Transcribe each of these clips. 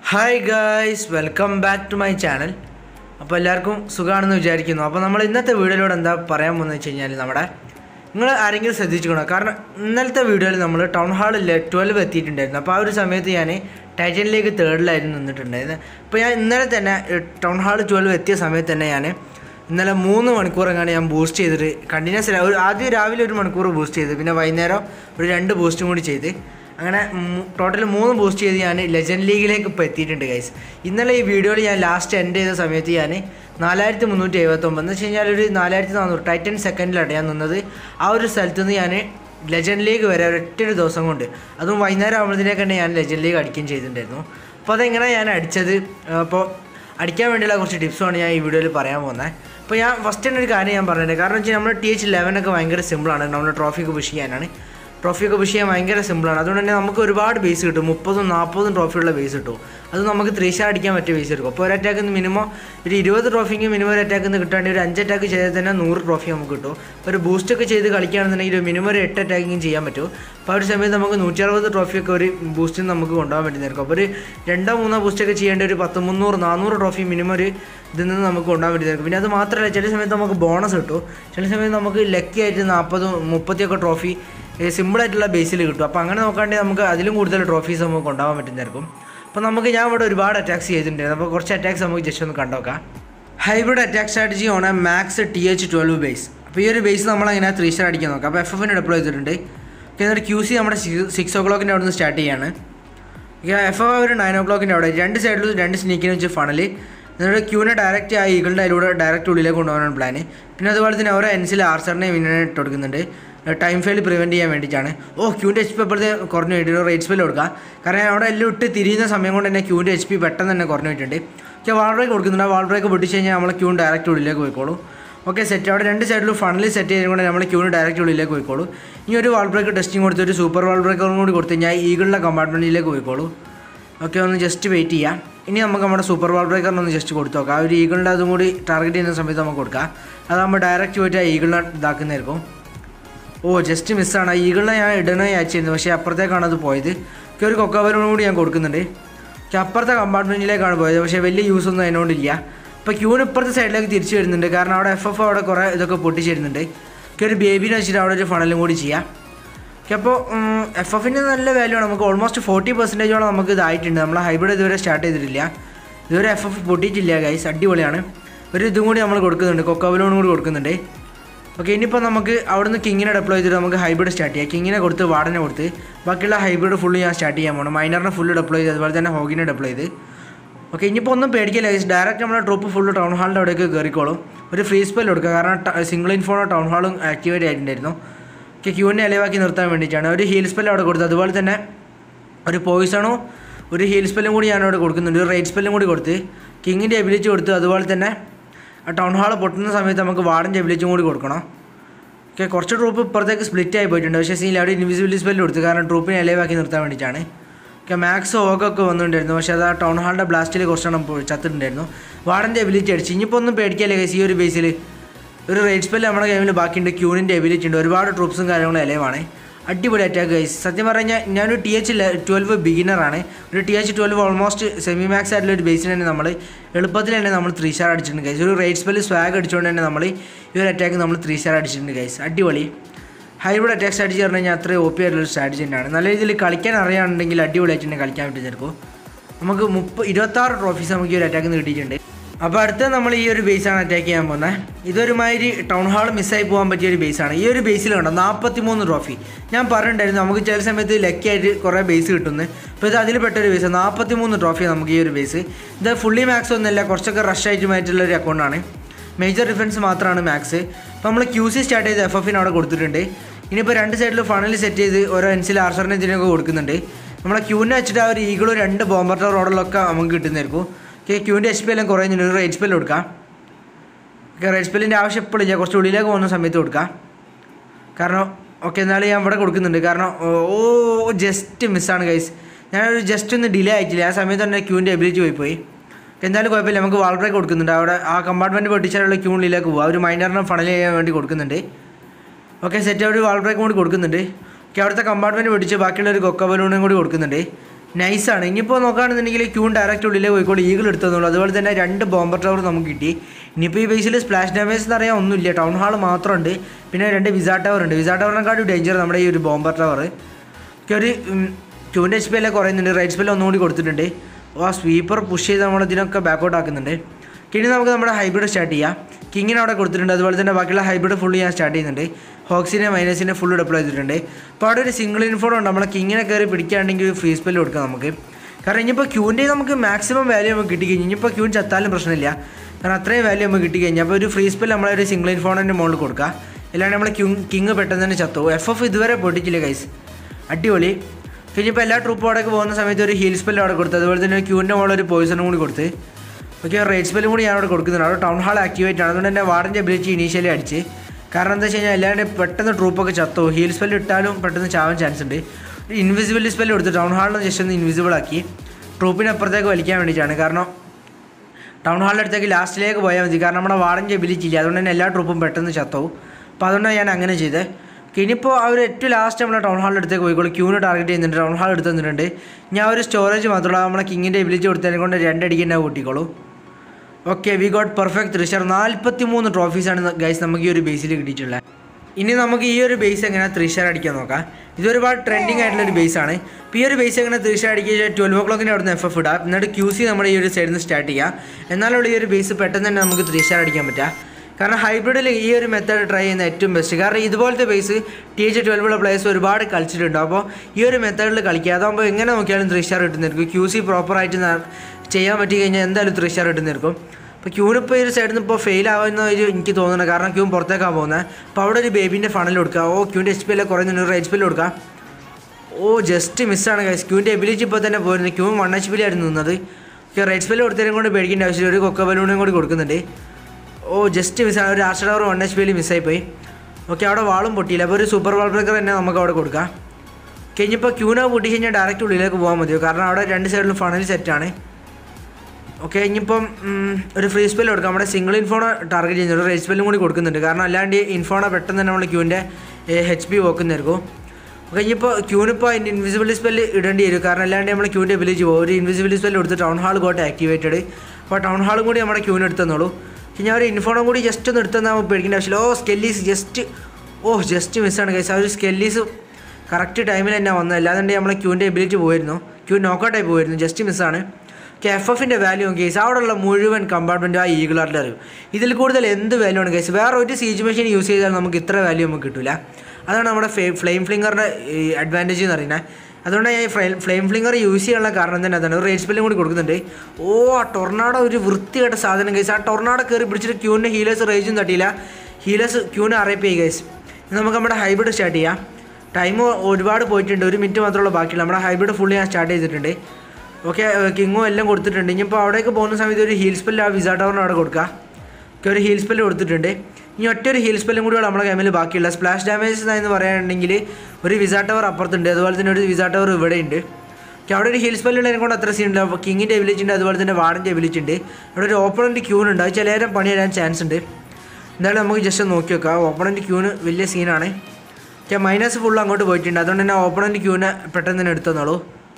Hi guys welcome back to my channel അപ്പോൾ എല്ലാവർക്കും സുഖമാണെന്ന് വിചാരിക്കുന്നു അപ്പോൾ നമ്മൾ ഇന്നത്തെ വീഡിയോയിലൂടെ എന്താ പറയാൻ പോകുന്നത് വെച്ച് കഴിഞ്ഞാൽ നമ്മുടെ നിങ്ങൾ ആരെങ്കിലും ശ്രദ്ധിച്ചുകൊണ്ടോ കാരണം ഇന്നലത്തെ വീഡിയോയിൽ നമ്മൾ ടൗൺ ഹാളിൽ ട്വൽവ് എത്തിയിട്ടുണ്ടായിരുന്നു അപ്പോൾ ആ ഒരു സമയത്ത് ഞാൻ ടൈറ്റനിലേക്ക് തേർഡിലായിരുന്നു നിന്നിട്ടുണ്ടായിരുന്നത് അപ്പോൾ ഞാൻ ഇന്നലെ തന്നെ ടൗൺ ഹാൾ ട്വൽവ് എത്തിയ സമയത്ത് തന്നെ ഞാൻ ഇന്നലെ മൂന്ന് മണിക്കൂറെങ്ങാണ് ഞാൻ ബൂസ്റ്റ് ചെയ്തിട്ട് കണ്ടിന്യൂസ് ഒരു ആദ്യം രാവിലെ ഒരു മണിക്കൂർ ബൂസ്റ്റ് ചെയ്ത് പിന്നെ വൈകുന്നേരം ഒരു രണ്ട് ബൂസ്റ്റും കൂടി ചെയ്ത് അങ്ങനെ ടോട്ടൽ മൂന്ന് ബൂസ്റ്റ് ചെയ്ത് ഞാൻ ലെജൻഡ് ലീഗിലേക്ക് ഇപ്പോൾ എത്തിയിട്ടുണ്ട് ഗൈസ് ഇന്നലെ ഈ വീഡിയോയിൽ ഞാൻ ലാസ്റ്റ് എൻഡ് ചെയ്ത സമയത്ത് ഞാൻ നാലായിരത്തി മുന്നൂറ്റി എഴുപത്തൊമ്പത് എന്ന് വെച്ച് കഴിഞ്ഞാൽ ഒരു നാലായിരത്തി നാനൂറ് ടൈറ്റൻ സെക്കൻഡിലാണ് ഞാൻ നിന്നത് ആ ഒരു സ്ഥലത്ത് നിന്ന് ഞാൻ ലെജൻഡ് ലീഗ് വരെ ഒരൊറ്റ ഒരു ദിവസം കൊണ്ട് അതും വൈകുന്നേരം ആകുമ്പോഴത്തേക്ക് തന്നെ ഞാൻ ലെജൻഡ് ലീഗ് അടിക്കുകയും ചെയ്തിട്ടുണ്ടായിരുന്നു അപ്പോൾ അതെങ്ങനെ ഞാൻ അടിച്ചത് അപ്പോൾ അടിക്കാൻ വേണ്ടിയുള്ള കുറച്ച് ടിപ്സുമാണ് ഞാൻ ഈ വീഡിയോയിൽ പറയാൻ പോകുന്നത് അപ്പോൾ ഞാൻ ഫസ്റ്റ് തന്നെ ഒരു കാര്യം ഞാൻ പറഞ്ഞിട്ടുണ്ട് കാരണം വെച്ചാൽ നമ്മുടെ ടി എച്ച് ലെവനൊക്കെ ഭയങ്കര സിമ്പിളാണ് നമ്മുടെ ട്രോഫിയൊക്കെ പുഷ് ചെയ്യാനാണ് ട്രോഫിയൊക്കെ പുഷ് ചെയ്യാൻ ഭയങ്കര സിമ്പിളാണ് അതുകൊണ്ട് തന്നെ നമുക്ക് ഒരുപാട് ബേസ് കിട്ടും മുപ്പതും നാൽപ്പതും ട്രോഫിയുള്ള ബേസ് കിട്ടും അത് നമുക്ക് ത്രീ സ്റ്റാർ അടിക്കാൻ പറ്റിയ ബേസ് എടുക്കും അപ്പോൾ ഒരു അറ്റാക്ക് മിനിമം ഒരു ഇരുപത് ട്രോഫിക്ക് മിനിമം ഒരു അറ്റാക്ക് നിന്ന് കിട്ടാണ്ട് ഒരു അഞ്ച് അറ്റാക്ക് ചെയ്താൽ തന്നെ നൂറ് ട്രോഫി നമുക്ക് കിട്ടും ഒരു ബൂസ്റ്റ് ഒക്കെ ചെയ്ത് കളിക്കുകയാണെന്നുണ്ടെങ്കിൽ മിനിമം ഒരു എട്ട് അറ്റാക്കിങ് ചെയ്യാൻ പറ്റും അപ്പോൾ ആ ഒരു സമയത്ത് നമുക്ക് നൂറ്റി അറുപത് ട്രോഫിയൊക്കെ ഒരു ബൂസ്റ്റിൽ നിന്ന് നമുക്ക് കൊണ്ടുപോകാൻ പറ്റുന്നതായിരിക്കും അപ്പോൾ ഒരു രണ്ടോ മൂന്നോ ബൂസ്റ്റൊക്കെ ചെയ്യേണ്ട ഒരു പത്ത് മുന്നൂറ് നാനൂറ് ട്രോഫി മിനിമം ഒരു ഇതിൽ നിന്ന് നമുക്ക് കൊണ്ടുപോകാൻ പറ്റുന്നതായിരിക്കും പിന്നെ അത് മാത്രമല്ല ചില സമയത്ത് നമുക്ക് ബോണസ് കിട്ടും ചില സമയത്ത് നമുക്ക് ലക്കി ആയിട്ട് നാൽപ്പതും മുപ്പത്തിയൊക്കെ ട്രോഫി സിമ്പിളായിട്ടുള്ള ബേസിൽ കിട്ടും അപ്പോൾ അങ്ങനെ നോക്കാണ്ടെങ്കിൽ നമുക്ക് അതിലും കൂടുതൽ ട്രോഫീസ് നമുക്ക് കൊണ്ടുപോകാൻ പറ്റുന്നതായിരിക്കും അപ്പോൾ നമുക്ക് ഞാൻ ഇവിടെ ഒരുപാട് അറ്റാക്സ് ചെയ്തിട്ടുണ്ടായിരുന്നു അപ്പോൾ കുറച്ച് അറ്റാക്സ് നമുക്ക് ജസ്റ്റ് ഒന്ന് കണ്ടോക്കാം ഹൈബ്രിഡ് അറ്റാക്ക് സ്ട്രാറ്റജി ആണ് max T H twelve base അപ്പോൾ ഈ ഒരു ബേസ് നമ്മളങ്ങനെ ത്രീ സ്റ്റാർ അടിക്കാൻ നോക്കാം അപ്പോൾ എഫ് എഫിന് ഡെപ്ലോയ് ചെയ്തിട്ടുണ്ട് ഓക്കെ എന്നിട്ട് ക്യൂ സി നമ്മുടെ സിക്സ് ഓ ക്ലോക്കിൻ്റെ അവിടെ നിന്ന് സ്റ്റാർട്ട് ചെയ്യാണ് എഫ് എഫ് ഒരു നയൻ ഓ ക്ലോക്കിൻ്റെ അവിടെ രണ്ട് സൈഡിലും രണ്ട് സ്നീക്കിനെ വെച്ച് ഫണൽ എന്നിട്ട് ക്യൂനെ ഡയറക്റ്റ് ആ ഈഗിളുടെ അതിലൂടെ ഡയറക്റ്റ് ഉള്ളിലേക്ക് കൊണ്ടുപോകാനാണ് പ്ലാന് പിന്നെ അതുപോലെ തന്നെ ഓരോ എൻസിൽ ആർസറിനെ വിന്നിനെ ഇട്ട് കൊടുക്കുന്നുണ്ട് ടൈം ഫെയിൽ പ്രിവെൻറ്റ് ചെയ്യാൻ വേണ്ടിയിട്ടാണ് ഓ ക്യൂൻ്റെ എച്ച് പി എപ്പോഴത്തെ കുറഞ്ഞു പോയിട്ട് റേറ്റ് സ്പെൽ കൊടുക്കുക കാരണം അവിടെ എല്ലാം ഇട്ട് തിരിയുന്ന സമയം കൊണ്ട് തന്നെ ക്യൂൻ്റെ എച്ച് പി പെട്ടെന്ന് തന്നെ കുറഞ്ഞു പോയിട്ടുണ്ട് ഓക്കെ വാൾ ബ്രേക്ക് കൊടുക്കുന്നുണ്ട് ആ വാൾ ബ്രേക്ക് പൊട്ടിച്ച് കഴിഞ്ഞാൽ നമ്മളെ ക്യൂൺ ഡയറക്റ്റ് ഉള്ളിലേക്ക് പോയിക്കോളൂ ഓക്കെ സെറ്റ് അവിടെ രണ്ട് സൈഡിലും ഫണ്ടിൽ സെറ്റ് ചെയ്തുകൊണ്ട് നമ്മൾ ക്യൂന് ഡയറക്റ്റ് ഉള്ളിലേക്ക് പോയിക്കോളൂ ഇനി ഒരു വാൾ ബ്രേക്ക് ടെസ്റ്റിംഗ് കൊടുത്ത് ഒരു സൂപ്പർ വാൾ ബ്രേക്കറും കൂടി കൊടുത്ത് കഴിഞ്ഞാൽ ഈഗിളിൻ്റെ കമ്പാർട്ട്മെൻറ്റിലേക്ക് പോയിക്കോളൂ ഓക്കെ ഒന്ന് ജസ്റ്റ് വെയിറ്റ് ചെയ്യാം ഇനി നമുക്ക് നമ്മുടെ സൂപ്പർ വാൾ ബ്രേക്കറിന് ഒന്ന് ജസ്റ്റ് കൊടുത്തു നോക്കാം ആ ഒരു ഈഗിളിൻ്റെ അതും കൂടി ടാർഗറ്റ് ചെയ്യുന്ന സമയത്ത് നമുക്ക് കൊടുക്കാം അതാകുമ്പോൾ ഡയറക്റ്റ് പോയിട്ട് ആ ഈഗിളിനെ ഇതാക്കുന്നതായിരിക്കും ഓ ജസ്റ്റ് മിസ്സാണ് ആ ഈഗിളിനെ ഞാൻ ഇടണേ അയച്ചിരുന്നു പക്ഷേ അപ്പുറത്തേക്കാണ് അത് പോയത് ഒക്കെ ഒരു കൊക്കവരോടും കൂടി ഞാൻ കൊടുക്കുന്നുണ്ട് പക്ഷേ അപ്പുറത്തെ കമ്പാർട്ട്മെൻറ്റിലേക്കാണ് പോയത് പക്ഷേ വലിയ യൂസ് ഒന്നും അതിനോണ്ടില്ല ഇപ്പോൾ ക്യൂന് ഇപ്പുറത്തെ സൈഡിലേക്ക് തിരിച്ചു വരുന്നുണ്ട് കാരണം അവിടെ എഫ് എഫ് അവിടെ കുറേ ഇതൊക്കെ പൊട്ടിച്ചിരുന്നുണ്ട് ഒക്കെ ഒരു ബേബിനെ വെച്ചിട്ട് അവിടെ ഒരു ഫണലും കൂടി ചെയ്യാം ഓക്കെ അപ്പോൾ എഫ് എഫിൻ്റെ നല്ല വാല്യൂ ആണ് നമുക്ക് ഓൾമോസ്റ്റ് ഫോർട്ടി പെർസെൻറ്റേജോളം നമുക്ക് ഇതായിട്ടുണ്ട് നമ്മൾ ഹൈബ്രിഡ് ഇതുവരെ സ്റ്റാർട്ട് ചെയ്തിട്ടില്ല ഇതുവരെ എഫ് എഫ് പൊട്ടിയിട്ടില്ല ഗൈസ് അടിപൊളിയാണ് ഒരു ഇതും കൂടി നമ്മൾ കൊടുക്കുന്നുണ്ട് കൊക്കവലോണും കൂടി കൊടുക്കുന്നുണ്ട് ഓക്കെ ഇനിയിപ്പോൾ നമുക്ക് അവിടുന്ന് കിങ്ങിനെ ഡെപ്ലോയ് ചെയ്തിട്ട് നമുക്ക് ഹൈബ്രിഡ് സ്റ്റാർട്ട് ചെയ്യാം കിങ്ങിനെ കൊടുത്ത് വാർഡനെ കൊടുത്ത് ബാക്കിയുള്ള ഹൈബ്രിഡ് ഫുള്ള് ഞാൻ സ്റ്റാർട്ട് ചെയ്യാൻ പോകണം മൈനറിനെ ഫുള്ള് ഡെപ്ലോയ് ചെയ്ത് അതുപോലെ തന്നെ ഹോഗിനെ ഡെപ്ലോയ് ചെയ്ത് ഓക്കെ ഇനിയിപ്പോൾ ഒന്നും പേടിക്കില്ല ഗൈസ് ഡയറക്റ്റ് നമ്മുടെ ട്രൂപ്പ് ഫുള്ള് ടൗൺ ഹാളിൻ്റെ അവിടേക്ക് കയറിക്കോളും ഒരു ഫ്രീ സ്പെൽ കൊടുക്കുക കാരണം സിംഗിൾ ഇൻഫോണോ ടൗൺ ഹാളും ആക്ടിവേറ്റ് ആയിട്ടുണ്ടായിരുന്നു ഓക്കെ ക്യൂവിനെ അലവാക്കി നിർത്താൻ വേണ്ടിയിട്ടാണ് ഒരു ഹീൽ സ്പെൽ അവിടെ കൊടുത്തത് അതുപോലെ തന്നെ ഒരു പോയിസണും ഒരു ഹീൽ സ്പെല്ലും കൂടി ഞാൻ അവിടെ കൊടുക്കുന്നുണ്ട് ഒരു റേറ്റ് സ്പെല്ലും കൂടി കൊടുത്ത് കിങ്ങിൻ്റെ എബിലിറ്റി കൊടുത്തു അതുപോലെ തന്നെ ആ ടൗൺ ഹാൾ പൊട്ടുന്ന സമയത്ത് നമുക്ക് വാർഡിൻ്റെ എബിലിറ്റിയും കൂടി കൊടുക്കണം ഓക്കെ കുറച്ച് ട്രൂപ്പ് ഇപ്പുറത്തേക്ക് സ്പ്ലിറ്റ് ആയി പോയിട്ടുണ്ട് പക്ഷേ സീനിൽ അവിടെ ഇൻവിസിബിലിറ്റി സ്പെല്ല് കൊടുത്തു കാരണം ട്രൂപ്പിനെ അലവാക്കി നിർത്താൻ വേണ്ടിയിട്ടാണ് ഓക്കെ മാക്സ് ഓഗൊക്കെ വന്നിട്ടുണ്ടായിരുന്നു പക്ഷേ അത് ആ ടൗൺ ഹാളിൻ്റെ ബ്ലാസ്റ്റിൽ കുറച്ചെണ്ണം പോയി ചത്തിട്ടുണ്ടായിരുന്നു വാർഡിൻ്റെ എബിലിറ്റി അടിച്ച് ഇനിയിപ്പോൾ ഒന്നും പേടിക്കാല്ലേ ഗൈസ് ഈ ഒരു ബേസിൽ ഒരു റേറ്റ് സ്പെല്ല് നമ്മുടെ ഗെയിമിൽ ബാക്കിയുണ്ട് ക്യൂണിൻ്റെ എബിലിറ്റി ഉണ്ട് ഒരുപാട് ട്രൂപ്സും കാര്യങ്ങളും അലവാണ് അടിപൊളി അറ്റാക്ക് ഗൈസ് സത്യം പറഞ്ഞാൽ ഞാനൊരു ടി എച്ച് ട്വൽവ് ബിഗിനറാണ് ഒരു T H twelve almost semi max ആയിട്ടുള്ള ഒരു ബേസിൽ തന്നെ നമ്മൾ എളുപ്പത്തിൽ തന്നെ നമ്മൾ ത്രീ സ്റ്റാർ അടിച്ചിട്ടുണ്ട് ഗൈസ് ഒരു റേറ്റ് സ്പെല്ല് സ്വാഗ് അടിച്ചുകൊണ്ട് തന്നെ നമ്മൾ ഈ ഒരു അറ്റാക്ക് നമ്മൾ ത്രീ സ്റ്റാർ അടിച്ചിട്ടുണ്ട് ഗൈസ് അടിപൊളി ഹൈബ്രിഡ് അറ്റാക്ക് സ്ട്രാറ്റജി പറഞ്ഞു കഴിഞ്ഞാൽ അത്രയും ഒ പി ആയിട്ടുള്ള സ്ട്രാറ്റജി തന്നെയാണ് നല്ല രീതിയിൽ കളിക്കാൻ അറിയാണെന്നുണ്ടെങ്കിൽ അടിപൊളിയായിട്ട് തന്നെ കളിക്കാൻ പറ്റുന്നതായിരിക്കും നമുക്ക് മുപ്പ ഇരുപത്താറ് ട്രോഫീസ് നമുക്ക് ഈ ഒരു അറ്റാക്ക് കിട്ടിയിട്ടുണ്ട് അപ്പോൾ അടുത്ത നമ്മൾ ഈ ഒരു ബേസാണ് അറ്റാക്ക് ചെയ്യാൻ പോകുന്നത് ഇതൊരുമാതിരി ടൗൺ ഹാൾ മിസ്സായി പോകാൻ പറ്റിയ ഒരു ബേസാണ് ഈ ഒരു ബേസിൽ കണ്ടോ നാൽപ്പത്തി മൂന്ന് ട്രോഫി ഞാൻ പറഞ്ഞിട്ടുണ്ടായിരുന്നു നമുക്ക് ചില സമയത്ത് ലക്കിയായിട്ട് കുറേ ബേസ് കിട്ടുന്നു അപ്പോൾ ഇത് അതിൽ പെട്ട ഒരു ബേസ് നാൽപ്പത്തി മൂന്ന് ട്രോഫി നമുക്ക് ഈ ഒരു ബേസ് ഇത് ഫുള്ളി മാക്സ് ഒന്നുമില്ല കുറച്ചൊക്കെ റഷ് ആയിട്ടുമായിട്ടുള്ള ഒരു അക്കൗണ്ടാണ് മേജർ ഡിഫൻസ് മാത്രമാണ് മാക്സ് അപ്പോൾ നമ്മൾ ക്യൂ സി സ്റ്റാർട്ട് ചെയ്ത് എഫ് എഫിന് അവിടെ കൊടുത്തിട്ടുണ്ട് ഇനിയിപ്പോൾ രണ്ട് സൈഡിൽ ഫണൽ സെറ്റ് ചെയ്ത് ഓരോ എൻസിൽ ആർസറിന് ഇതിനൊക്കെ കൊടുക്കുന്നുണ്ട് നമ്മളെ ക്യൂവിനെ വെച്ചിട്ട് ആ ഒരു ഈഗിളും രണ്ട് ബോംബർ റോഡിലൊക്കെ നമുക്ക് കിട്ടുന്നതായിരിക്കും ഓക്കെ ക്യൂവിൻ്റെ എച്ച് പി എല്ലാം കുറയുന്നുണ്ട് ഒരു റേറ്റ് സ്പെല്ല് കൊടുക്കാം ഓക്കെ റേറ്റ് സ്പെല്ലിൻ്റെ ആവശ്യം എപ്പോഴില്ല കുറച്ച് ഉള്ളിലേക്ക് പോകുന്ന സമയത്ത് കൊടുക്കാം കാരണം ഓക്കെ എന്നാലും ഞാൻ ഇവിടെ കൊടുക്കുന്നുണ്ട് കാരണം ഓ ജസ്റ്റ് മിസ്സാണ് ഗൈസ് ഞാനൊരു ജസ്റ്റ് ഒന്ന് ഡിലേ ആയിട്ടില്ല ആ സമയത്ത് തന്നെ ക്യൂവിൻ്റെ എബിലിറ്റി പോയി പോയി എന്തായാലും കുഴപ്പമില്ല നമുക്ക് വാൾ ബ്രേക്ക് കൊടുക്കുന്നുണ്ട് അവിടെ ആ കമ്പാർട്ട്മെൻറ്റ് പൊട്ടിച്ചാലുള്ള ക്യൂ ഉള്ളിലേക്ക് പോകുക ഒരു മൈനറിനെ ഫണൽ ചെയ്യാൻ വേണ്ടി കൊടുക്കുന്നുണ്ട് ഓക്കെ സെറ്റ് ഒരു വാൾ ബ്രേക്കും കൂടി കൊടുക്കുന്നുണ്ട് ഓക്കെ അവിടുത്തെ കമ്പാർട്ട്മെൻറ്റ് പൊട്ടിച്ച് ബാക്കിയുള്ള ഒരു കൊക്ക ബലൂണും കൂടി കൊടുക്കുന്നുണ്ട് നൈസാണ് ഇനിയിപ്പോൾ നോക്കുകയാണെന്നുണ്ടെങ്കിൽ ക്യൂൺ ഡയറക്റ്റ് ഉള്ളിലേ പോയിക്കോളൂ ഈഗിൾ എടുത്തതുള്ളൂ അതുപോലെ തന്നെ രണ്ട് ബോംബർ ടവർ നമുക്ക് കിട്ടി ഇനിയിപ്പോൾ ഈ ബേസിൽ സ്പ്ലാഷ് ഡാമേജ് എന്ന് പറയാൻ ഒന്നുമില്ല ടൗൺ ഹാൾ മാത്രമുണ്ട് പിന്നെ രണ്ട് വിസാ ടവർ ഉണ്ട് വിസാ ടവറിനെക്കാട്ടും ഡേഞ്ചർ നമ്മുടെ ഈ ഒരു ബോംബർ ടവർ ഒക്കെ ഒരു ക്യൂവിൻ്റെ എച്ച് പി എല്ലാം കുറയുന്നുണ്ട് റൈറ്റ് സ്പെല്ലാം ഒന്നുകൂടി കൊടുത്തിട്ടുണ്ട് ഓ ആ സ്വീപ്പർ പുഷ് ചെയ്ത് നമ്മൾ ഇതിനൊക്കെ ബാക്കൗട്ട് ആക്കുന്നുണ്ട് ഇനി നമുക്ക് നമ്മുടെ ഹൈബ്രിഡ് സ്റ്റാർട്ട് ചെയ്യാം കിങ്ങിനെ അവിടെ കൊടുത്തിട്ടുണ്ട് അതുപോലെ തന്നെ ബാക്കിയുള്ള ഹൈബ്രിഡ് ഫുള്ള് ഞാൻ സ്റ്റാർട്ട് ചെയ്യുന്നുണ്ട് ഹോക്സിനെ മൈനസിനെ ഫുള്ള് ഡെപ്ലോയ് ചെയ്തിട്ടുണ്ട് അപ്പോൾ അവിടെ ഒരു സിംഗിൾ ഇൻഫോൺ ഉണ്ട് നമ്മളെ കിങ്ങിനെ കയറി പിടിക്കുകയാണെങ്കിൽ ഫ്രീ സ്പെല്ല് കൊടുക്കാം നമുക്ക് കാരണം ഇനിയിപ്പോൾ ക്യൂവിൻ്റെ നമുക്ക് മാക്സിമം വാല്യൂ നമുക്ക് കിട്ടിക്കഴിഞ്ഞു ഇനിയിപ്പോൾ ക്യൂൻ ചത്താലും പ്രശ്നമില്ല കാരണം അത്രയും വാല്യൂ നമുക്ക് കിട്ടിക്കഴിഞ്ഞാൽ അപ്പോൾ ഒരു ഫ്രീ സ്പെല്ല് നമ്മളൊരു സിംഗിൾ ഇൻഫോണിൻ്റെ മുകളിൽ കൊടുക്കുക അല്ലാണ്ട് നമ്മളെ ക്യൂ കിങ് പെട്ടെന്ന് തന്നെ ചത്തു എഫ് എഫ് ഇതുവരെ പൊട്ടിച്ചില്ല ഗൈസ് അടിപൊളി കഴിഞ്ഞപ്പോൾ എല്ലാ ട്രൂപ്പും അവിടേക്ക് പോകുന്ന സമയത്ത് ഒരു ഹീൽ സ്പെല്ല് അവിടെ കൊടുത്തു അതുപോലെ തന്നെ ക്യൂവിൻ്റെ മുകളിൽ ഒരു പോയിസണും കൂടി കൊടുത്ത് ഓക്കെ റേറ്റ് സ്പെല്ലും കൂടി ഞാൻ അവിടെ കൊടുക്കുന്നുണ്ട് അവിടെ ടൗൺ ഹാൾ ആക്ടിവേറ്റ് ആണ് അതുകൊണ്ട് തന്നെ വാർഡിൻ്റെ അബിലിറ്റി ഇനീഷ്യലി അടിച്ച് കാരണം എന്താ വെച്ച് കഴിഞ്ഞാൽ എല്ലാവരുടെയും പെട്ടെന്ന് ട്രൂപ്പൊക്കെ ചത്തോ ഹീൽ സ്പെല്ല് ഇട്ടാലും പെട്ടെന്ന് ചാവാൻ ചാൻസ് ഉണ്ട് ഇൻവിസിബിൾ സ്പെല്ല് കൊടുത്ത് ടൗൺ ഹാളിൽ ജസ്റ്റ് ഒന്ന് ഇൻവിസിബിൾ ആക്കി ട്രൂപ്പിനെ അപ്പുറത്തേക്ക് വലിക്കാൻ വേണ്ടിയിട്ടാണ് കാരണം ടൗൺ ഹാളിൻ്റെ അടുത്തേക്ക് ലാസ്റ്റിലേക്ക് പോയാൽ മതി കാരണം നമ്മുടെ വാർഡിൻ്റെ എബിലിറ്റി ഇല്ല അതുകൊണ്ട് തന്നെ എല്ലാ ട്രൂപ്പും പെട്ടെന്ന് ചത്തവും അപ്പോൾ അതുകൊണ്ടാണ് ഞാൻ അങ്ങനെ ചെയ്തത് ഇനിയിപ്പോൾ അവർ ഏറ്റവും ലാസ്റ്റ് നമ്മളെ ടൗൺ ഹാളിൻ്റെ അടുത്തേക്ക് പോയിക്കോളൂ ക്യൂന് ടാർഗറ്റ് ചെയ്യുന്നുണ്ട് ടൗൺ ഹാൾ എടുത്ത് തന്നിട്ടുണ്ട് ഞാൻ ഒരു സ്റ്റോറേജ് മാത്രമല്ല നമ്മളെ കിങ്ങിൻ്റെ എബിലിറ്റി കൊടുത്തതിനെ കൊണ്ട് രണ്ടടിക്ക് തന്നെ കൂട്ടിക്കോളൂ ഓക്കെ വി ഗോട്ട് പെർഫെക്റ്റ് ത്രിഷർ നാൽപ്പത്തി മൂന്ന് ട്രോഫീസാണ് ഗൈസ് നമുക്ക് ഈ ഒരു ബേസിൽ കിട്ടിയിട്ടുള്ളത് ഇനി നമുക്ക് ഈ ഒരു ബേസ് എങ്ങനെ ത്രിഷർ അടിക്കാൻ നോക്കാം ഇത് ഒരുപാട് ട്രെൻഡിങ് ആയിട്ടുള്ള ഒരു ബേസ് ആണ് ഇപ്പോൾ ഈ ഒരു ബേസ് എങ്ങനെ ത്രിഷർ അടിക്കുക ട്വൽവ് ഓ ക്ലോക്കിൻ്റെ അവിടെ നിന്ന് എഫ് എഫ് ഇടാം എന്നിട്ട് ക്യൂ സി നമ്മുടെ ഈ ഒരു സൈഡിൽ നിന്ന് സ്റ്റാർട്ട് ചെയ്യുക എന്നാലുള്ള ഈ ഒരു ബേസ് പെട്ടെന്ന് തന്നെ നമുക്ക് ത്രിഷർ അടിക്കാൻ പറ്റുക കാരണം ഹൈബ്രിഡിൽ ഈ ഒരു മെത്തേഡ് ട്രൈ ചെയ്യുന്ന ഏറ്റവും ബെസ്റ്റ് കാരണം ഇതുപോലത്തെ ബേസ് ടി എച്ച് ട്വൽവുള്ള പ്ലേയേഴ്സ് ഒരുപാട് കളിച്ചിട്ടുണ്ട് അപ്പോൾ ഈ ഒരു മെത്തേഡിൽ കളിക്കുക അതാകുമ്പോൾ എങ്ങനെ നോക്കിയാലും ത്രീ സ്റ്റാർ കിട്ടുന്നതായിരിക്കും ക്യൂ സി പ്രോപ്പറായിട്ട് ചെയ്യാൻ പറ്റി കഴിഞ്ഞാൽ എന്തായാലും ത്രീ സ്റ്റാർ കിട്ടുന്നതായിരിക്കും അപ്പോൾ ക്യൂനിപ്പോൾ ഈ ഒരു സൈഡിൽ നിന്ന് ഇപ്പോൾ ഫെയിൽ ആവുന്ന ഒരു എനിക്ക് തോന്നുന്നത് കാരണം ക്യൂ പുറത്തേക്കാണ് പോകുന്നത് അപ്പോൾ അവിടെ ഒരു ബേബിൻ്റെ ഫണൽ കൊടുക്കുക ഓ ക്യൂൻ്റെ എച്ച് പി എല്ലാം കുറയുന്നുണ്ട് റേറ്റ് സ്പെല്ല് കൊടുക്കുക ഓ ജസ്റ്റ് മിസ്സാണ് ഗൈസ് ക്യൂവിൻ്റെ എബിലിറ്റി ഇപ്പോൾ തന്നെ പോയിരുന്നു ക്യൂ വൺ എച്ച് പിയിലായിരുന്നു നിന്നത് ഓക്കെ റൈറ്റ് സ്പെല്ല് കൊടുത്തതിനും കൊണ്ട് പേടിക്കേണ്ട ആവശ്യമില്ല ഒരു കൊക്ക ബലൂണും കൂടി കൊടുക്കുന്നുണ്ട് ഓ ജസ്റ്റ് മിസ്സാണ് ഒരു ആർഷ ടവർ വൺ എച്ച് പിയിൽ മിസ്സായി പോയി ഓക്കെ അവിടെ വാളും പൊട്ടിയില്ല അപ്പോൾ ഒരു സൂപ്പർ വാൾ ബ്രേക്കർ തന്നെ നമുക്ക് അവിടെ കൊടുക്കാം കഴിഞ്ഞപ്പോൾ ക്യൂന പൊട്ടി കഴിഞ്ഞാൽ ഡയറക്റ്റ് ഉള്ളിലേക്ക് പോകാൻ മതിയോ കാരണം അവിടെ രണ്ട് സൈഡിലും ഫണൽ സെറ്റാണ് ഓക്കെ ഇനിയിപ്പം ഉം, ഒരു ഫ്രീ സ്പെല്ല് കൊടുക്കാം നമ്മുടെ സിംഗിൾ ഇൻഫോണ ടാർഗറ്റ് ചെയ്യുന്നുണ്ട് റേറ്റ് സ്പെല്ലും കൂടി കൊടുക്കുന്നുണ്ട് കാരണം അല്ലാണ്ട് ഇൻഫോണ പെട്ടെന്ന് തന്നെ നമ്മൾ ക്യൂവിൻ്റെ എച്ച് പി പോക്കുന്നതായിരിക്കും ഓക്കെ ഇനിയിപ്പോൾ ക്യൂനിപ്പോൾ അതിൻ്റെ ഇൻവിസിബിൾ സ്പെല്ല് ഇടേണ്ടി വരും കാരണം അല്ലാണ്ട് നമ്മൾ ക്യൂവിൻ്റെ എബിലിറ്റി പോകും ഒരു ഇൻവിസിബിൾ സ്പെല്ല് കൊടുത്ത് ടൗൺ ഹാൾ ഗോട്ട് ആക്ടിവേറ്റഡ് അപ്പോൾ ടൗൺ ഹാളും കൂടി നമ്മുടെ ക്യൂവിന് എടുത്തെന്നുള്ളൂ പിന്നെ ആ ഒരു ഇൻഫോണും കൂടി ജസ്റ്റ് ഒന്ന് എടുത്തെന്നാൽ നമുക്ക് പേടിക്കേണ്ട ആവശ്യമില്ല ഓ സ്കെല്ലീസ് ജസ്റ്റ് ഓ ജസ്റ്റ് മിസ്സാണ് കൈസ് ആ ഒരു സ്കെല്ലീസ് കറക്റ്റ് ടൈമിൽ തന്നെ വന്നത് അല്ലാതെ നമ്മളെ ക്യൂവിൻ്റെ എബിലിറ്റി പോയിരുന്നു ക്യൂ നോക്കൗട്ടായി പോയിരുന്നു ജസ്റ്റ് മിസ്സാണ് എഫ് എഫിൻ്റെ വാല്യൂ കേസ് അവിടെയുള്ള മുഴുവൻ കമ്പാർട്ട്മെൻറ്റും ആ ഈഗിളാറിൻ്റെ അറിയും ഇതിൽ കൂടുതൽ എന്ത് വാല്യൂ ആണ് കേസ് വേറെ ഒരു സീജ് മെഷീൻ യൂസ് ചെയ്താൽ നമുക്ക് ഇത്ര വാല്യൂ നമുക്ക് കിട്ടില്ല അതാണ് നമ്മുടെ ഫ്ലെയിം ഫ്ലിങ്ങറിൻ്റെ അഡ്വാൻറ്റേജ് എന്ന് പറയുന്നത് അതുകൊണ്ട് ഞാൻ ഫ്ലെയിം ഫ്ലിങ്ങർ യൂസ് ചെയ്യാനുള്ള കാരണം തന്നെ അതാണ് ഒരു റേറ്റ് സ്പെല്ലും കൂടി കൊടുക്കുന്നുണ്ട് ഓ ആ ടൊർണാഡോ ഒരു വൃത്തികെട്ട സാധനം കേസ് ആ ടൊർണാഡോ കയറി പിടിച്ചിട്ട് ക്യൂവിൻ്റെ ഹീലേഴ്സ് റേജും തട്ടിയില്ല ഹീലേഴ്സ് ക്യൂവിനെ അറിയിപ്പ് ചെയ്യുക കേസ് ഇനി നമുക്ക് നമ്മുടെ ഹൈബ്രിഡ് സ്റ്റാർട്ട് ചെയ്യാം ടൈം ഒരുപാട് പോയിട്ടുണ്ട് ഒരു മിനിറ്റ് മാത്രമുള്ള ബാക്കിയുള്ളൂ നമ്മുടെ ഹൈബ്രിഡ് ഫുള്ള് ഞാൻ സ്റ്റാർട്ട് ചെയ്തിട്ടുണ്ട് ഓക്കെ കിങ്ങും എല്ലാം കൊടുത്തിട്ടുണ്ട് ഇനിയിപ്പോൾ അവിടേക്ക് പോകുന്ന സമയത്ത് ഒരു ഹീൽ സ്പെല്ല് ആ വിസാ ടവറിന് അവിടെ കൊടുക്കുക ഒക്കെ ഒരു ഹീൽ സ്പെല്ല് കൊടുത്തിട്ടുണ്ട് ഇനി ഒറ്റ ഒരു ഹീൽ സ്പെല്ലും കൂടി നമ്മുടെ ഗെയിമിൽ ബാക്കിയുള്ള സ്പ്ലാഷ് ഡാമേജ് എന്ന് പറയുകയാണെങ്കിൽ ഒരു വിസാ ടവർ അപ്പുറത്തുണ്ട് അതുപോലെ തന്നെ ഒരു വിസാ ടവർ ഇവിടെ ഉണ്ട് ഓക്കെ അവിടെ ഒരു ഹീൽ സ്പെല്ലുള്ളതിനെ കൊണ്ട് അത്ര സീൻ ഉണ്ട് അപ്പോൾ കിങ്ങിൻ്റെ എബിലിറ്റി ഉണ്ട് അതുപോലെ തന്നെ വാർഡിൻ്റെ എബിലിറ്റി ഉണ്ട് അവിടെ ഒരു ഓപ്പണൻറ്റ് ക്യൂനുണ്ട് അത് ചില നേരം പണി തരാൻ ചാൻസ് ഉണ്ട് എന്തായാലും നമുക്ക് ജസ്റ്റ് ഒന്ന് നോക്കി വെക്കാം ഓപ്പണൻറ്റ് ക്യൂന് വലിയ സീനാണ് ഓക്കെ മൈനസ് ഫുള്ള് അങ്ങോട്ട് പോയിട്ടുണ്ട് അതുകൊണ്ട് തന്നെ ഓപ്പണൻറ്റ് ക്യൂനെ പെട്ടെന്ന് തന്നെ എടുത്തെന്നുള്ളൂ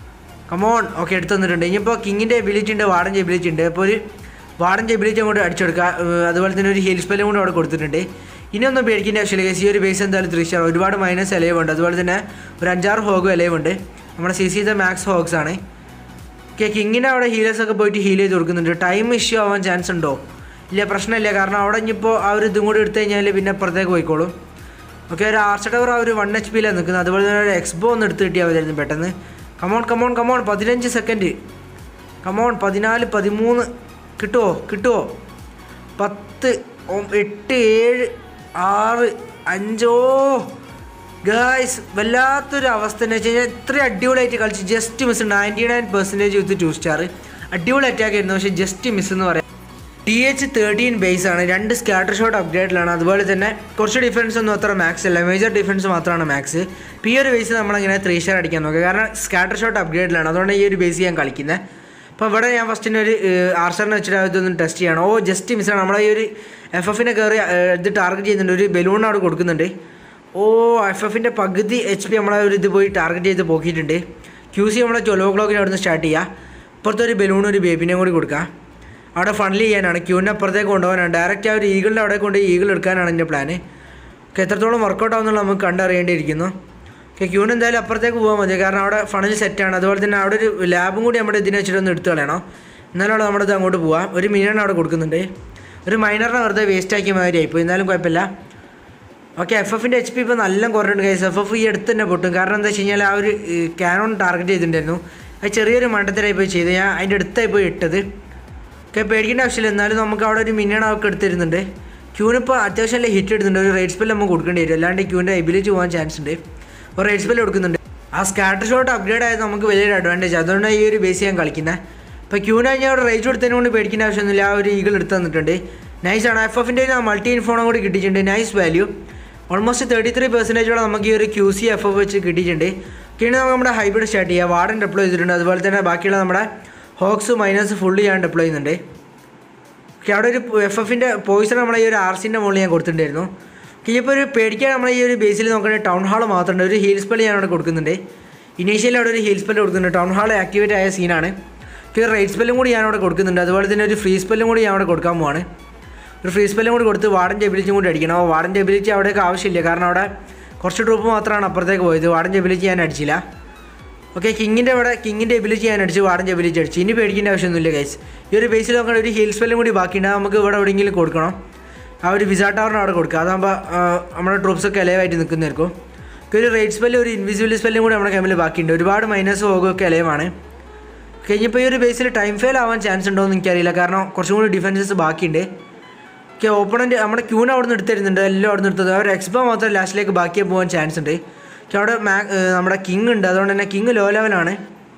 കമോൺ ഓക്കെ എടുത്തു തന്നിട്ടുണ്ട് ഇനിയിപ്പോൾ കിങ്ങിൻ്റെ എബിലിറ്റി ഉണ്ട് വാർഡൻ്റെ എബിലിറ്റി ഉണ്ട് അപ്പോൾ ഒരു വാർഡൻ്റെ എബിലിറ്റി അങ്ങോട്ട് അടിച്ചെടുക്കുക ഏഹ് അതുപോലെ തന്നെ ഒരു ഹീൽ സ്പെല്ലും കൂടെ അവിടെ കൊടുത്തിട്ടുണ്ട് ഇനിയൊന്നും പേടിക്കേണ്ട ആവശ്യമില്ല guys. ഈ ഒരു ബേസ് എന്തായാലും തൃശ്ശാർ ഒരുപാട് മൈനസ് എലവ് ഉണ്ട് അതുപോലെ തന്നെ ഒരു അഞ്ചാറ് ഹോഗും എലവ് ഉണ്ട് നമ്മുടെ സി സിത്തെ മാക്സ് ഹോഗ്സ് ആണ് ഓക്കെ കിങ്ങിൻ്റെ അവിടെ ഹീലേഴ്സ് ഒക്കെ പോയിട്ട് ഹീൽ ചെയ്ത് കൊടുക്കുന്നുണ്ട് ടൈം ഇഷ്യൂ ആവാൻ ചാൻസ് ഉണ്ടോ ഇല്ല പ്രശ്നമില്ല കാരണം അവിടെ ഇനിയിപ്പോൾ ആ ഒരു ഇതും കൂടി എടുത്തു കഴിഞ്ഞാൽ പിന്നെ അപ്പുറത്തേക്ക് പോയിക്കോളും ഓക്കെ ഒരു ആർച്ച ടവർ ആ ഒരു വൺ എച്ച് പിയിലാണ് നിൽക്കുന്നത് അതുപോലെ തന്നെ ഒരു എക്സ്ബോ ഒന്ന് എടുത്ത് കിട്ടിയാൽ മതിയായിരുന്നു പെട്ടെന്ന് കമോൺ കമോൺ കമോൺ പതിനഞ്ച് സെക്കൻഡ് കമോൺ പതിനാല് പതിമൂന്ന് കിട്ടുമോ കിട്ടുമോ പത്ത് ഒ- എട്ട് ഏഴ് ആറ് അഞ്ചോ ഗായ്സ് വല്ലാത്തൊരു അവസ്ഥ എന്ന് വെച്ച് കഴിഞ്ഞാൽ ഇത്ര അടിപൊളിയായിട്ട് കളിച്ച് just miss ninety nine percentage with two star അടിപൊളി അറ്റാക്ക് ആയിരുന്നു പക്ഷേ ജസ്റ്റ് മിസ് എന്ന് പറയാം ടി എച്ച് തേർട്ടീൻ ബേസ് ആണ് രണ്ട് സ്കാറ്റർ ഷോട്ട് അപ്ഗ്രേഡിലാണ് അതുപോലെ തന്നെ കുറച്ച് ഡിഫറൻസ് ഒന്നും അത്ര മാക്സ് അല്ല മേജർ ഡിഫറൻസ് മാത്രമാണ് മാക്സ് ഇപ്പോൾ ഈ ഒരു ബേസ് നമ്മളിങ്ങനെ ത്രീ സ്റ്റാർ അടിക്കാൻ നോക്കുക കാരണം സ്കാറ്റർ ഷോട്ട് അപ്ഗ്രേഡിലാണ് അതുകൊണ്ട് ഈ ഒരു ബേസ് ഞാൻ കളിക്കുന്നത് അപ്പോൾ ഇവിടെ ഞാൻ ഫസ്റ്റിന് ഒരു ആർസറിനെ വെച്ചിട്ട് ഇതൊന്ന് ടെസ്റ്റ് ചെയ്യണം ഓ ജസ്റ്റ് മിസ്സാണ് നമ്മളെ ഈ ഒരു എഫ് എഫിനെ കയറി ഏഹ്, ഇത് ടാർഗറ്റ് ചെയ്യുന്നുണ്ട് ഒരു ബലൂൺ അവിടെ കൊടുക്കുന്നുണ്ട് ഓ എഫ് എഫിൻ്റെ പകുതി എച്ച് പി നമ്മളെ ഒരു ഇത് പോയി ടാർഗറ്റ് ചെയ്ത് പോക്കിയിട്ടുണ്ട് ക്യൂ സി നമ്മളെ ട്വൽവ് ഓ ക്ലോക്കിന് അവിടെ നിന്ന് സ്റ്റാർട്ട് ചെയ്യുക ഇപ്പുറത്തെ ഒരു ബലൂൺ ഒരു ബേബിനെയും കൂടി കൊടുക്കുക അവിടെ ഫണ്ടിൽ ചെയ്യാനാണ് ക്യൂവിൻ്റെ അപ്പുറത്തേക്ക് കൊണ്ടുപോകാനാണ് ഡയറക്റ്റ് ആ ഒരു ഈഗിളിൻ്റെ അവിടെ കൊണ്ട് ഈഗിൾ എടുക്കാനാണ് എൻ്റെ പ്ലാന് ഓക്കെ എത്രത്തോളം വർക്കൗട്ട് ആവുന്നുള്ള നമുക്ക് കണ്ടറിയേണ്ടിയിരിക്കുന്നു ഓക്കെ ക്യൂന് എന്തായാലും അപ്പുറത്തേക്ക് പോകാൻ മതി കാരണം അവിടെ ഫണ്ടിൽ സെറ്റാണ് അതുപോലെ തന്നെ അവിടെ ഒരു ലാബും കൂടി നമ്മുടെ ഇതിനെ വെച്ചിട്ടൊന്ന് എടുത്തു കളയണം എന്നാലും നമ്മുടെ ഇത് അങ്ങോട്ട് പോവാം ഒരു മിനിയാണ് അവിടെ കൊടുക്കുന്നുണ്ട് ഒരു മൈനറിനെ വെറുതെ വേസ്റ്റ് ആക്കിയ മാതിരി ആയിപ്പോയി എന്നാലും കുഴപ്പമില്ല ഓക്കെ എഫ് എഫിൻ്റെ എച്ച് പി ഇപ്പോൾ നല്ല കുറഞ്ഞിട്ടുണ്ട് കേസ് എഫ് എഫ് ഈ അടുത്ത് തന്നെ പൊട്ടും കാരണം എന്താ വെച്ച് കഴിഞ്ഞാൽ ആ ഒരു ക്യാനോൺ ടാർഗറ്റ് ചെയ്തിട്ടുണ്ടായിരുന്നു അത് ചെറിയൊരു മണ്ടത്തരായി പോയി ചെയ്ത് ഞാൻ അതിൻ്റെ അടുത്തായി പോയി ഇട്ടത് ഓക്കെ പേടിക്കേണ്ട ആവശ്യമില്ല എന്നാലും നമുക്ക് അവിടെ ഒരു മിനിയൺ ഒക്കെ എടുത്തിരുന്നുണ്ട് ക്യൂനിപ്പോൾ അത്യാവശ്യം നല്ല ഹിറ്റ് എടുക്കുന്നുണ്ട് ഒരു റേറ്റ് സ്പെല്ല് നമുക്ക് കൊടുക്കേണ്ടി വരും അല്ലാണ്ട് ക്യൂവിൻ്റെ എബിലിറ്റി പോകാൻ ചാൻസ് ഉണ്ട് ഒരു റേറ്റ് സ്പെല്ല് കൊടുക്കുന്നുണ്ട് ആ സ്കാറ്റർ ഷോട്ട് അപ്ഗ്രേഡ് ആയത് നമുക്ക് വലിയൊരു അഡ്വാൻറ്റേജ് അതുകൊണ്ടാണ് ഈ ഒരു ബേസ് ഞാൻ കളിക്കുന്നത് ഇപ്പോൾ ക്യൂന് കഴിഞ്ഞാൽ അവിടെ റേറ്റ് കൊടുത്തതിനെ കൊണ്ട് പേടിക്കേണ്ട ആവശ്യമൊന്നുമില്ല ആ ഒരു ഈഗിൾ എടുത്ത് തന്നിട്ടുണ്ട് നൈസാണ് എഫ് എഫിൻ്റെ മൾട്ടി ഇൻഫോണും കൂടി കിട്ടിയിട്ടുണ്ട് nice value almost thirty three പെർസെൻറ്റേജോളം നമുക്ക് ഈ ഒരു ക്യൂ സി എഫ് എഫ് വെച്ച് കിട്ടിയിട്ടുണ്ട് പിന്നെ നമുക്ക് നമ്മുടെ ഹൈബ്രിഡ് സ്റ്റാർട്ട് ചെയ്യുക വാർഡൻ ഡെപ്ലോയ് ചെയ്തിട്ടുണ്ട് അതുപോലെ തന്നെ ബാക്കിയുള്ള നമ്മുടെ ഹോക്സ് മൈനസ് ഫുള്ള് ഞാൻ ഡെപ്ലോയ് ചെയ്യുന്നുണ്ട് ഓക്കെ അവിടെ ഒരു എഫ് എഫിൻ്റെ പോയിസൺ നമ്മളെ ഈ ഒരു ആർ സിൻ്റെ മുകളിൽ ഞാൻ കൊടുത്തിട്ടുണ്ടായിരുന്നു ഓക്കെ ഇപ്പോൾ ഒരു പേടിക്കാൻ നമ്മളെ ഈ ഒരു ബേസിൽ നോക്കുകയാണെങ്കിൽ ടൗൺ ഹാൾ മാത്രമുണ്ട് ഒരു ഹീൽ സ്പെൽ ഞാൻ അവിടെ കൊടുക്കുന്നുണ്ട് ഇനീഷ്യലി അവിടെ ഒരു ഹീൽ സ്പെൽ കൊടുക്കുന്നുണ്ട് ടൗൺ ഹാൾ ആക്ടിവേറ്റ് ആയ സീനാണ് ഒരു റൈറ്റ് സ്പെല്ലും കൂടി ഞാൻ അവിടെ കൊടുക്കുന്നുണ്ട് അതുപോലെ തന്നെ ഒരു ഫ്രീ സ്പെല്ലും കൂടി ഞാൻ അവിടെ കൊടുക്കാൻ പോവാണ് ഒരു ഫ്രീ സ്പെല്ലും കൂടി കൊടുത്ത് വാർഡൻ്റെ എബിലിറ്റിയും കൂടി അടിക്കണം അപ്പോൾ വാർഡൻ്റെ എബിലിറ്റി അവിടേക്ക് ആവശ്യമില്ല കാരണം അവിടെ കുറച്ച് ട്രൂപ്പ് മാത്രമാണ് അപ്പുറത്തേക്ക് പോയത് വാർഡൻ്റെ എബിലിറ്റി ഞാൻ അടിച്ചില്ല ഓക്കെ കിങ്ങിൻ്റെ അവിടെ കിങ്ങിൻ്റെ എബിലിറ്റി ഞാൻ അടിച്ചു വാർഡൻ്റെ എബിലിറ്റി അടിച്ചു ഇനി പേടിക്കേണ്ട ആവശ്യമൊന്നുമില്ല ഗൈസ് ഈ ഒരു ബേസിൽ നോക്കാൻ ഒരു ഹീൽ സ്പെല്ലും കൂടി ബാക്കിയുണ്ട് അത് നമുക്ക് ഇവിടെ എവിടെയെങ്കിലും കൊടുക്കണം ആ ഒരു വിസാ ടവറിന് അവിടെ കൊടുക്കുക അതാകുമ്പോൾ നമ്മുടെ ട്രൂപ്സൊക്കെ അലവായിട്ട് നിൽക്കുന്നതായിരിക്കും ഒരു റേറ്റ് സ്പെല്ലും ഒരു ഇൻവിസിബിൾ സ്പെല്ലും കൂടി നമ്മുടെ കയ്യിൽ ബാക്കിയുണ്ട് ഒരുപാട് മൈനസ് ഹോഗൊക്കെ അലയമാണ് കഴിഞ്ഞപ്പോൾ ഈ ഒരു ബേസിൽ ടൈം ഫെയിൽ ആവാൻ ചാൻസ് ഉണ്ടോ എന്ന് എനിക്കറിയില്ല കാരണം കുറച്ചും കൂടി ഡിഫൻസസ് ബാക്കിയുണ്ട് ഓക്കെ ഓപ്പണൻറ്റ് നമ്മുടെ ക്യൂന് അവിടെ നിന്ന് എടുത്തിരുന്നുണ്ട് എല്ലാം അവിടെ നിന്ന് എടുത്തത് അവർ എക്സ്പോ മാത്രം ലാസ്റ്റിലേക്ക് ബാക്കിയായി പോകാൻ ചാൻസ് ഉണ്ട് പക്ഷെ അവിടെ മാ നമ്മുടെ കിങ് ഉണ്ട് അതുകൊണ്ട് തന്നെ കിങ് ലോ ലെവലാണ്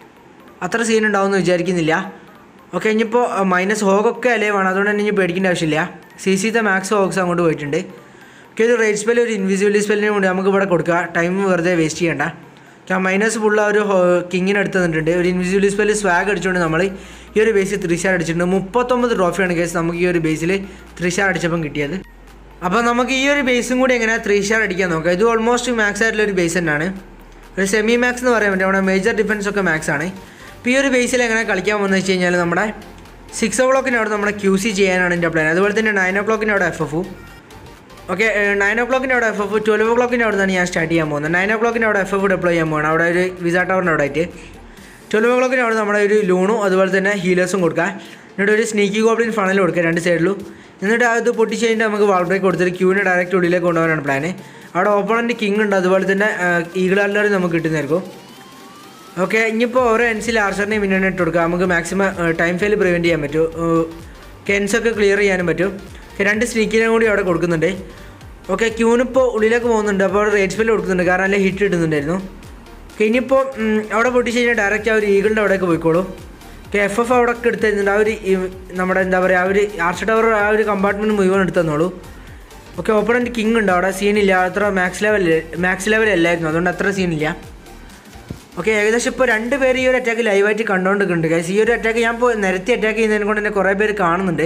അത്ര സീൻ ഉണ്ടാവുമെന്ന് വിചാരിക്കുന്നില്ല ഓക്കെ ഇനിയിപ്പോൾ മൈനസ് ഹോഗൊക്കെ അലേവാണ് അതുകൊണ്ട് തന്നെ ഇനി പേടിക്കേണ്ട ആവശ്യമില്ല സി സിത്തെ മാക്സ് ഹോഗ്സ് അങ്ങോട്ട് പോയിട്ടുണ്ട് ഓക്കെ ഒരു റേറ്റ് സ്പെല്ല് ഒരു ഇൻവിസിബിൾ സ്പെല്ലിന് വേണ്ടി നമുക്ക് ഇവിടെ കൊടുക്കുക ടൈം വെറുതെ വേസ്റ്റ് ചെയ്യണ്ട ആ മൈനസ് ഫുള്ള ഒരു കിങ്ങിന് എടുത്ത് തന്നിട്ടുണ്ട് ഒരു ഇൻവിസിബിൾ സ്പെല്ല് സ്വാഗ് അടിച്ചുകൊണ്ട് നമ്മൾ ഈ ഒരു ബേസിൽ ത്രീ സ്റ്റാർ അടിച്ചിട്ടുണ്ട് മുപ്പത്തൊമ്പത് ട്രോഫിയാണ് കേസ് നമുക്ക് ഈ ഒരു ബേസിൽ ത്രീ സ്റ്റാർ അടിച്ചപ്പം കിട്ടിയത് അപ്പോൾ നമുക്ക് ഈ ഒരു ബേസും കൂടി എങ്ങനെ ത്രീ സ്റ്റാർ അടിക്കാൻ നോക്കാം ഇത് ഓൾമോസ്റ്റ് മാക്സ് ആയിട്ടുള്ള ഒരു ബേസ് തന്നെയാണ് ഒരു സെമി മാക്സ് എന്ന് പറയാൻ പറ്റും നമ്മുടെ മേജർ ഡിഫൻസ് ഒക്കെ മാക്സ് ആണ് ഇപ്പോൾ ഈ ഒരു ബേസിൽ എങ്ങനെ കളിക്കാൻ പോകുന്നത് വെച്ച് കഴിഞ്ഞാൽ നമ്മുടെ സിക്സ് ഓ ക്ലോക്കിന് അവിടെ നമ്മുടെ ക്യൂ സി ചെയ്യാനാണ് എൻ്റെ പ്ലാൻ അതുപോലെ തന്നെ നയൻ ഓ ക്ലോക്കിന് അവിടെ എഫ് എഫും ഓക്കെ നയൻ ഓ ക്ലോക്കിന് അവിടെ എഫ് എഫ് ട്വൽവ് ഓ ക്ലോക്കിന് അവിടെ നിന്നാണ് ഞാൻ സ്റ്റാർട്ട് ചെയ്യാൻ പോകുന്നത് നയൻ ഓ ക്ലോക്കിന് അവിടെ എഫ് എഫ് ഡെപ്ലോയ് ചെയ്യാൻ പോകുന്നത് അവിടെ ഒരു വിസ ടവറിൻ്റെ അവിടെ ആയിട്ട് ട്വൽവ് ഓ ക്ലോക്കിന് അവിടെ നമ്മുടെ ഒരു ലൂണും അതുപോലെ തന്നെ ഹീലേഴ്സും കൊടുക്കുക എന്നിട്ട് ഒരു സ്നീക്കി ഗോബ്ലിൻ ഫണൽ കൊടുക്കുക രണ്ട് സൈഡിലും എന്നിട്ട് അത് പൊട്ടിച്ച് കഴിഞ്ഞിട്ട് നമുക്ക് വാൾ ബ്രേക്ക് കൊടുത്തിട്ട് ക്യൂവിനെ ഡയറക്റ്റ് ഉള്ളിലേക്ക് കൊണ്ടുപോകാനാണ് പ്ലാന് അവിടെ ഓപ്പണൻറ്റ് കിങ് ഉണ്ട് അതുപോലെ തന്നെ ഈഗിൾ അല്ലറി നമുക്ക് കിട്ടുന്നതായിരിക്കും ഓക്കെ ഇനിയിപ്പോൾ ഓരോ എൻസിൽ ആർച്ചറിനെ മിന്നോട്ട് ഇട്ട് കൊടുക്കുക നമുക്ക് മാക്സിമം ടൈം ഫെയിൽ പ്രിവെൻറ്റ് ചെയ്യാൻ പറ്റും കെൻസൊക്കെ ക്ലിയർ ചെയ്യാനും പറ്റും ഓക്കെ രണ്ട് സ്നീക്കിനെ കൂടി അവിടെ കൊടുക്കുന്നുണ്ട് ഓക്കെ ക്യൂനിപ്പോൾ ഉള്ളിലേക്ക് പോകുന്നുണ്ട് അപ്പോൾ അവിടെ റേറ്റ് സ്പെല്ല് കൊടുക്കുന്നുണ്ട് കാരണം അല്ലെ ഹിറ്റ് ഇടുന്നുണ്ടായിരുന്നു ഓക്കെ ഇനിയിപ്പോൾ ഉം, അവിടെ പൊട്ടിച്ച് കഴിഞ്ഞാൽ ഡയറക്റ്റ് ആ ഒരു ഈഗിളിൻ്റെ അവിടേക്ക് പോയിക്കോളും ഓക്കെ എഫ് എഫ് അവിടെ ഒക്കെ എടുത്തിരുന്നുണ്ട് ആ ഒരു ഈ നമ്മുടെ എന്താ പറയുക ആ ഒരു ആർച്ച് ടവർ ആ ഒരു കമ്പാർട്ട്മെൻറ്റ് മുഴുവൻ എടുത്തെന്നോളൂ ഓക്കെ ഓപ്പണൻറ്റ് കിങ് ഉണ്ട് അവിടെ സീനില്ല അത്ര മാക്സ് ലെവൽ മാക്സ് ലെവൽ അല്ലായിരുന്നു അതുകൊണ്ട് അത്ര സീനില്ല ഓക്കെ ഏകദേശം ഇപ്പോൾ രണ്ട് പേര് ഈ ഒരു അറ്റാക്ക് ലൈവായിട്ട് കണ്ടുകൊണ്ടിരിക്കുന്നുണ്ട് ഗൈസ് ഈ ഒരു അറ്റാക്ക് ഞാൻ ഇപ്പോൾ നിരത്തി അറ്റാക്ക് ചെയ്യുന്നതിനെ കൊണ്ട് തന്നെ കുറേ പേര് കാണുന്നുണ്ട്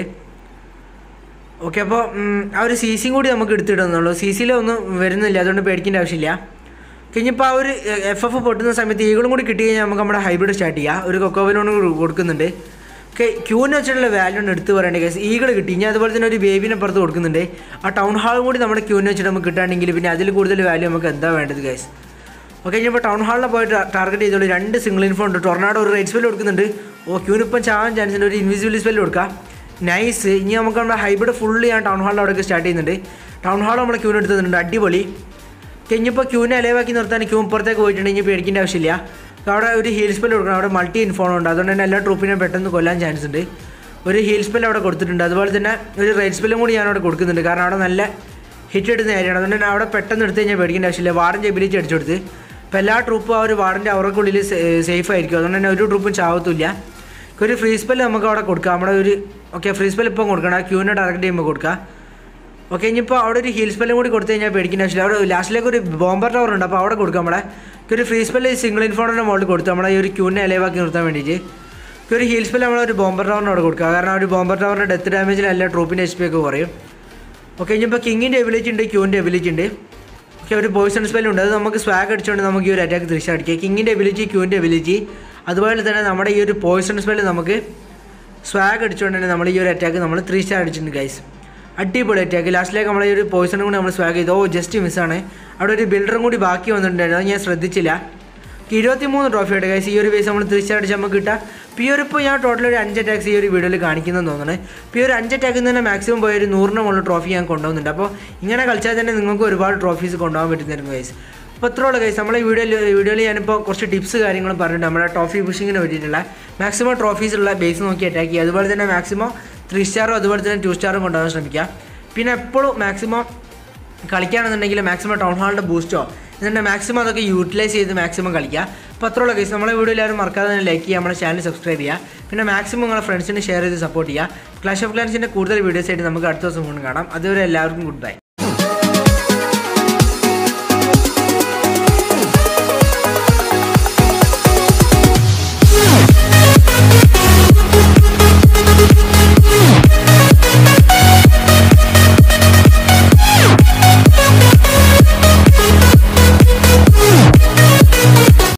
ഓക്കെ അപ്പോൾ ആ ഒരു സി സിയും കൂടി നമുക്ക് എടുത്തിടുന്നുള്ളൂ സി സിയിലൊന്നും വരുന്നില്ല അതുകൊണ്ട് പേടിക്കേണ്ട ആവശ്യമില്ല കഴിഞ്ഞപ്പോൾ ആ ഒരു എഫ് എഫ് പൊട്ടുന്ന സമയത്ത് ഈഗിളും കൂടി കിട്ടി കഴിഞ്ഞാൽ നമുക്ക് നമ്മുടെ ഹൈബ്രിഡ് സ്റ്റാർട്ട് ചെയ്യാം ഒരു കൊക്കോവിനോട് കൊടുക്കുന്നുണ്ട് ഓക്കെ ക്യൂവിന് വെച്ചിട്ടുള്ള വാല്യൂ ആണ് എടുത്ത് പറയേണ്ട കേസ് ഈഗിൾ കിട്ടി ഇനി അതുപോലെ തന്നെ ഒരു ബേബിനെ പുറത്ത് കൊടുക്കുന്നുണ്ട് ആ ടൗൺ ഹാളും കൂടി നമ്മുടെ ക്യൂവിന് വെച്ചിട്ട് നമുക്ക് കിട്ടുകയാണെങ്കിൽ പിന്നെ അതിൽ കൂടുതൽ വാല്യൂ നമുക്ക് എന്താ വേണ്ടത് ഗൈസ് ഓക്കെ ഇനിയിപ്പോൾ ടൗൺ ഹാളിൽ പോയിട്ട് ടാർഗറ്റ് ചെയ്തോളൂ രണ്ട് സിംഗിൾ ഇൻഫോ ഉണ്ട് ടൊർണാഡോ ഒരു റൈറ്റ് സ്പെല്ല് കൊടുക്കുന്നുണ്ട് ഓ ക്യൂനിപ്പം ചാവാൻ ചാൻസ് ഉണ്ട് ഒരു ഇൻവിസിബിൾ സ്പെല്ല് കൊടുക്കാം നൈസ് ഇനി നമുക്ക് നമ്മുടെ ഹൈബ്രിഡ് ഫുള്ള് ഞാൻ ടൗൺ ഹാളിൽ അവിടെ സ്റ്റാർട്ട് ചെയ്യുന്നുണ്ട് ടൗൺ ഹാൾ നമ്മൾ ക്യൂന് എടുത്തിട്ടുണ്ട് അടിപൊളി കഴിഞ്ഞപ്പോൾ ക്യൂവിനെ അലവാക്കി നിർത്താൻ ക്യൂ ഇപ്പുറത്തേക്ക് പോയിട്ടുണ്ട് ഇനി പേടിക്കേണ്ട ആവശ്യമില്ല അവിടെ ഒരു ഹീൽ സ്പെല്ല് കൊടുക്കണം അവിടെ മൾട്ടി ഇൻഫോൺ ഉണ്ട് അതുകൊണ്ട് തന്നെ എല്ലാ ട്രൂപ്പിനെയും പെട്ടെന്ന് കൊല്ലാൻ ചാൻസ് ഉണ്ട് ഒരു ഹീൽ സ്പെല്ല് അവിടെ കൊടുത്തിട്ടുണ്ട് അതുപോലെ തന്നെ ഒരു റൈറ്റ് സ്പെല്ലും കൂടി ഞാൻ അവിടെ കൊടുക്കുന്നുണ്ട് കാരണം അവിടെ നല്ല ഹിറ്റ് എടുക്കുന്ന ഏരിയയാണ് അതുകൊണ്ട് തന്നെ അവിടെ പെട്ടെന്ന് എടുത്ത് കഴിഞ്ഞാൽ പേടിക്കേണ്ട ആവശ്യമില്ല വാർഡിൻ്റെ എബിലിറ്റി അടിച്ചു കൊടുത്ത് അപ്പോൾ എല്ലാ ട്രൂപ്പും ആ ഒരു വാർഡിൻ്റെ അവർക്കുള്ളിൽ സേഫ് ആയിരിക്കും അതുകൊണ്ട് തന്നെ ഒരു ട്രൂപ്പും ചാവത്തില്ല ഒരു ഫ്രീ സ്പെല്ല് നമുക്ക് അവിടെ കൊടുക്കാം നമ്മുടെ ഒരു ഓക്കെ ഫ്രീ സ്പെല്ല് ഇപ്പം കൊടുക്കണം ആ ക്യൂവിനെ ടാർഗറ്റ് ചെയ്യുമ്പോൾ കൊടുക്കാം ഓക്കെ ഇനിയിപ്പോൾ അവിടെ ഒരു ഹീൽ സ്പെല്ലും കൂടി കൊടുത്തു കഴിഞ്ഞാൽ പേടിക്കേണ്ട ആവശ്യമില്ല അവിടെ ലാസ്റ്റിലേക്ക് ഒരു ബോംബർ ടവർ ഉണ്ട് അപ്പോൾ അവിടെ കൊടുക്കാം നമ്മളെ ഒരു ഫ്രീ സ്പെല്ല് സിംഗിൾ ഇൻഫോണിൻ്റെ മുകളിൽ കൊടുത്തു നമ്മളെ ഈ ഒരു ക്യൂവിനെ അലവാക്കി നിർത്താൻ വേണ്ടിയിട്ട് ഒരു ഹീൽ സ്പെല്ല് നമ്മൾ ഒരു ബോംബർ ടവറിന് അവിടെ കൊടുക്കുക കാരണം ആ ഒരു ബോംബർ ടവറിൻ്റെ ഡെത്ത് ഡാമേജിൽ എല്ലാ ട്രൂപ്പിൻ്റെ എച്ച് പി ഒക്കെ കുറയും ഓക്കെ ഇനിയിപ്പോൾ കിങ്ങിൻ്റെ എബിലിറ്റി ഉണ്ട് ക്യൂവിൻ്റെ എബിലിറ്റി ഉണ്ട് ഓക്കെ ഒരു പോയിസൺ സ്പെല്ലുണ്ട് അത് നമുക്ക് സ്വാഗ് അടിച്ചുകൊണ്ട് നമുക്ക് ഈ ഒരു അറ്റാക്ക് തിരിച്ചു അടിക്കാം കിങ്ങിൻ്റെ എബിലിറ്റി ക്യൂവിൻ്റെ എബിലിറ്റി അതുപോലെ തന്നെ നമ്മുടെ ഈ ഒരു പോയിസൺ സ്പെല്ല് നമുക്ക് സ്വാഗ് അടിച്ചുകൊണ്ട് തന്നെ നമ്മൾ ഈ ഒരു അറ്റാക്ക് നമ്മൾ ത്രീ സ്റ്റാർ അടിച്ചിട്ടുണ്ട് ഗൈസ് അടിപൊളി അറ്റാക്ക് ലാസ്റ്റിലേക്ക് നമ്മൾ ഈ ഒരു പോയിസണും കൂടി നമ്മൾ സ്വാഗ് ചെയ്തു ഓ ജസ്റ്റ് മിസ്സാണ് അവിടെ ഒരു ബിൽഡറും കൂടി ബാക്കി വന്നിട്ടുണ്ടായിരുന്നു അത് ഞാൻ ശ്രദ്ധിച്ചില്ല ഇരുപത്തി മൂന്ന് ട്രോഫിയുടെ ഗൈസ് ഈ ഒരു ബേസ് നമ്മൾ ത്രീ സ്റ്റാർ അടിച്ച് നമുക്ക് കിട്ടാം ഇപ്പോൾ ഈ ഒരു ഇപ്പോൾ ഞാൻ ടോട്ടൽ ഒരു അഞ്ച് അറ്റാക്സ് ഈ ഒരു വീഡിയോയിൽ കാണിക്കുന്നതെന്ന് തോന്നുന്നത് ഇപ്പോൾ ഈ ഒരു അഞ്ച് അറ്റാക്കിൽ നിന്ന് തന്നെ മാക്സിമം പോയ ഒരു നൂറിന് മുകളിൽ ട്രോഫി ഞാൻ കൊണ്ടുപോകുന്നുണ്ട് അപ്പോൾ ഇങ്ങനെ കളിച്ചാൽ തന്നെ നിങ്ങൾക്ക് ഒരുപാട് ട്രോഫീസ് കൊണ്ടുപോകാൻ പറ്റുന്നതായിരുന്നു ഗൈസ് അപ്പോൾ അത്രയുള്ള ഗൈസ് നമ്മളെ ഈ വീഡിയോയിൽ വീഡിയോയിൽ ഞാനിപ്പോൾ കുറച്ച് ടിപ്സ് കാര്യങ്ങളും പറഞ്ഞിട്ടുണ്ട് നമ്മുടെ ട്രോഫി പുഷിങ്ങിന് വേണ്ടിയിട്ടുള്ള മാക്സിമം ട്രോഫീസ് ഉള്ള ബേസ് നോക്കി അറ്റാക്ക് ചെയ്യുക അതുപോലെ തന്നെ മാക്സിമം ത്രീ സ്റ്റാറും അതുപോലെ തന്നെ ടു സ്റ്റാറും കൊണ്ടുപോകാൻ ശ്രമിക്കുക പിന്നെ എപ്പോഴും മാക്സിമം കളിക്കുകയാണെന്നുണ്ടെങ്കിൽ മാക്സിമം ടൗൺ ഹാളിൻ്റെ ബൂസ്റ്റോ എന്നിട്ട് മാക്സിമം അതൊക്കെ യൂട്ടിലൈസ് ചെയ്ത് മാക്സിമം കളിക്കുക അപ്പോൾ അത്രയുള്ള കേസ് നമ്മളെ വീഡിയോ എല്ലാവരും മറക്കാതെ തന്നെ ലൈക്ക് ചെയ്യുക നമ്മുടെ ചാനൽ സബ്സ്ക്രൈബ് ചെയ്യുക പിന്നെ മാക്സിമം നിങ്ങളുടെ ഫ്രണ്ട്സിന് ഷെയർ ചെയ്ത് സപ്പോർട്ട് ചെയ്യുക ക്ലാഷ് ഓഫ് ക്ലാൻസിൻ്റെ കൂടുതൽ വീഡിയോസ് ആയിട്ട് നമുക്ക് അടുത്ത ദിവസം കൊണ്ട് കാണാം അതുവരെ എല്ലാവർക്കും ഗുഡ് ബൈ